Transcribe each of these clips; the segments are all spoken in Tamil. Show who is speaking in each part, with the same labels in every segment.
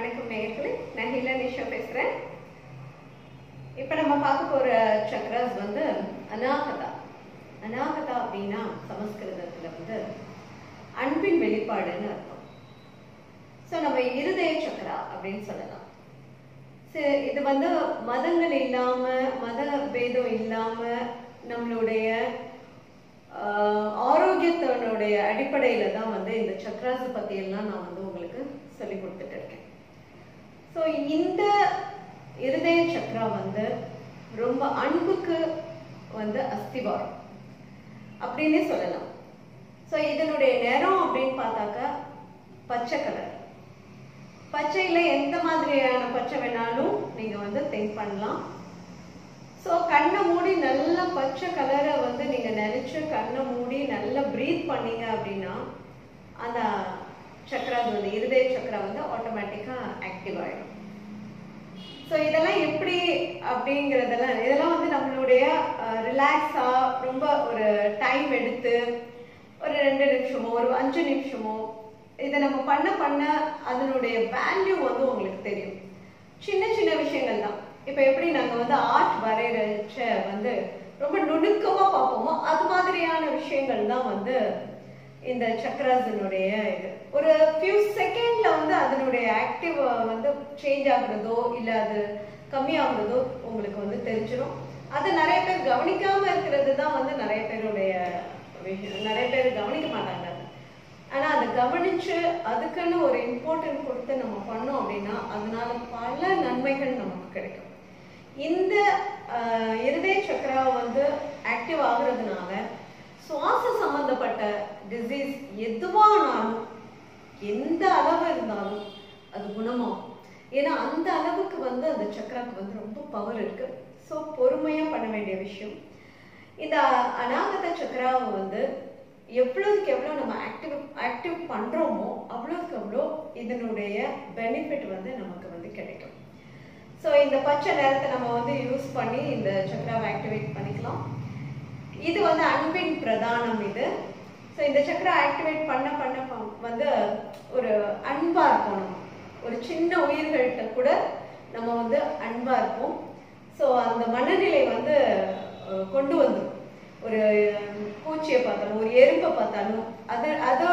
Speaker 1: வணக்கம் நேயர்களே நான் ஹீலா நிஷா பேசுறேன் இப்போ நம்ம பார்க்க போற சக்ராஸ் வந்து அநாகதா அநாகதா அப்படின்னா சமஸ்கிருதத்துல வந்து அன்பின் வெளிப்பாடுன்னு அர்த்தம் ஸோ நம்ம இருதய சக்ரா அப்படின்னு சொல்லலாம் சரி, இது வந்து மதங்கள் இல்லாம மத பேதம் இல்லாம நம்மளுடைய ஆஹ், ஆரோக்கியத்தினுடைய அடிப்படையில தான் வந்து இந்த சக்ராஸ் பத்தி எல்லாம் நான் வந்து உங்களுக்கு சொல்லி கொடுத்துட்டு இருக்கேன் ஸோ இந்த இருதய சக்ரா வந்து ரொம்ப அன்புக்கு வந்து அஸ்திவாரம் அப்படின்னே சொல்லலாம் ஸோ இதனுடைய நிறம் அப்படின்னு பார்த்தாக்கா பச்சை கலர் பச்சையில எந்த மாதிரியான பச்சை வேணாலும் நீங்க வந்து திங்க் பண்ணலாம் ஸோ கண்ணை மூடி நல்ல பச்சை கலரை வந்து நீங்க நினைச்சு கண்ணை மூடி நல்லா ப்ரீத் பண்ணீங்க அப்படின்னா அந்த சக்கரா வந்து இருதய சக்கரா வந்து ஆட்டோமேட்டிக்கா ஆக்டிவ் ஆயிடும் ஸோ இதெல்லாம் எப்படி அப்படிங்கிறதெல்லாம் இதெல்லாம் வந்து நம்மளுடைய ரிலாக்ஸா ரொம்ப ஒரு டைம் எடுத்து ஒரு ரெண்டு நிமிஷமோ ஒரு அஞ்சு நிமிஷமோ இதை நம்ம பண்ண பண்ண அதனுடைய வேல்யூ வந்து உங்களுக்கு தெரியும் சின்ன சின்ன விஷயங்கள் தான் இப்போ எப்படி நாங்கள் வந்து ஆர்ட் வரைகிறச்ச வந்து ரொம்ப நுணுக்கமாக பார்ப்போமோ அது மாதிரியான விஷயங்கள் தான் வந்து இந்த சக்கராசனுடைய இது ஒரு ஃபியூ செகண்ட்ல வந்து அதனுடைய ஆக்டிவ் வந்து சேஞ்ச் ஆகுறதோ இல்ல அது கம்மியாகுறதோ உங்களுக்கு வந்து தெரிஞ்சிடும் அதை நிறைய பேர் கவனிக்காம இருக்கிறது தான் வந்து நிறைய பேருடைய விஷயம் நிறைய பேர் கவனிக்க மாட்டாங்க அதை. ஆனா அதை கவனிச்சு அதுக்குன்னு ஒரு இம்பார்ட்டன்ட் கொடுத்து நம்ம பண்ணோம் அப்படின்னா அதனால பல நன்மைகள் நமக்கு கிடைக்கும் இந்த ஆஹ், இருதய சக்கரா வந்து ஆக்டிவ் ஆகுறதுனால சுவாச சம்பந்தப்பட்ட டிசீஸ் எதுவானாலும் எந்த அளவு இருந்தாலும் அது குணமாகும் ஏன்னா அந்த அளவுக்கு வந்து அந்த சக்கராக்கு வந்து ரொம்ப பவர் இருக்கு ஸோ பொறுமையா பண்ண வேண்டிய விஷயம் இந்த அநாகத சக்கராவை வந்து எவ்வளவுக்கு எவ்வளோ நம்ம ஆக்டிவ் ஆக்டிவ் பண்றோமோ அவ்வளவுக்கு அவ்வளோ இதனுடைய பெனிஃபிட் வந்து நமக்கு வந்து கிடைக்கும் ஸோ இந்த பச்சை நேரத்தை நம்ம வந்து யூஸ் பண்ணி இந்த சக்கராவை ஆக்டிவேட் பண்ணிக்கலாம் இது வந்து அன்பின் பிரதானம் இது ஸோ இந்த சக்கரை ஆக்டிவேட் பண்ண பண்ண ப- வந்து ஒரு அன்பா இருப்போம் நம்ம ஒரு சின்ன உயிர்கள்ட்ட கூட நம்ம வந்து அன்பா இருப்போம் ஸோ அந்த மனநிலை வந்து அஹ், கொண்டு வந்துரும் ஒரு பூச்சியை பார்த்தாலும் ஒரு எறும்பை பார்த்தாலும் அது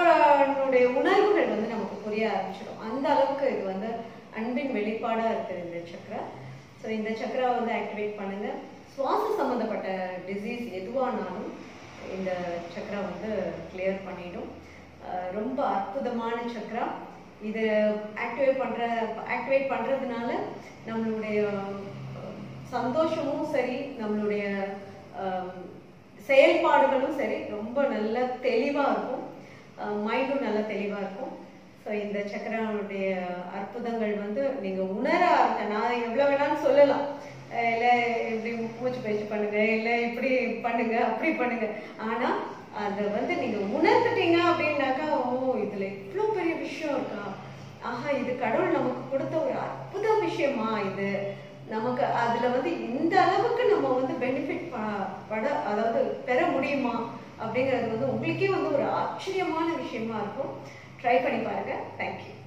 Speaker 1: அதோடைய உணர்வுகள் வந்து நமக்கு புரிய ஆரம்பிச்சிடும் அந்த அளவுக்கு இது வந்து அன்பின் வெளிப்பாடா இருக்குது இந்த சக்கரை ஸோ இந்த சக்கரா வந்து ஆக்டிவேட் பண்ணுங்க சுவாச சம்பந்தப்பட்ட டிசீஸ் எதுவானாலும் இந்த சக்கரா வந்து கிளியர் பண்ணிடும் அஹ் ரொம்ப அற்புதமான சக்கரா இது ஆக்டிவேட் பண்ற ஆக்டிவேட் பண்றதுனால நம்மளுடைய அஹ், சந்தோஷமும் சரி நம்மளுடைய அஹ், செயல்பாடுகளும் சரி ரொம்ப நல்ல தெளிவா இருக்கும் மைண்டும் நல்ல தெளிவா இருக்கும் ஸோ இந்த சக்கரானுடைய அற்புதங்கள் வந்து நீங்க உணர ஆரம்பிச்ச நான் எவ்வளவு வேணாலும் சொல்லலாம் அஹ் இல்ல இப்படி மூச்சு பயிற்சி பண்ணுங்க இல்ல இப்படி பண்ணுங்க அப்படி பண்ணுங்க ஆனா அதை வந்து நீங்க உணர்ந்துட்டீங்க அப்படின்னாக்கா ஓ இதுல இவ்வளோ பெரிய விஷயம் இருக்கா ஆஹா இது கடவுள் நமக்கு கொடுத்த ஒரு அற்புத விஷயமா இது நமக்கு அதுல வந்து இந்த அளவுக்கு நம்ம வந்து பெனிஃபிட் பட அதாவது பெற முடியுமா அப்படிங்கிறது வந்து உங்களுக்கே வந்து ஒரு ஆச்சரியமான விஷயமா இருக்கும் ட்ரை பண்ணி பாருங்க தேங்க்யூ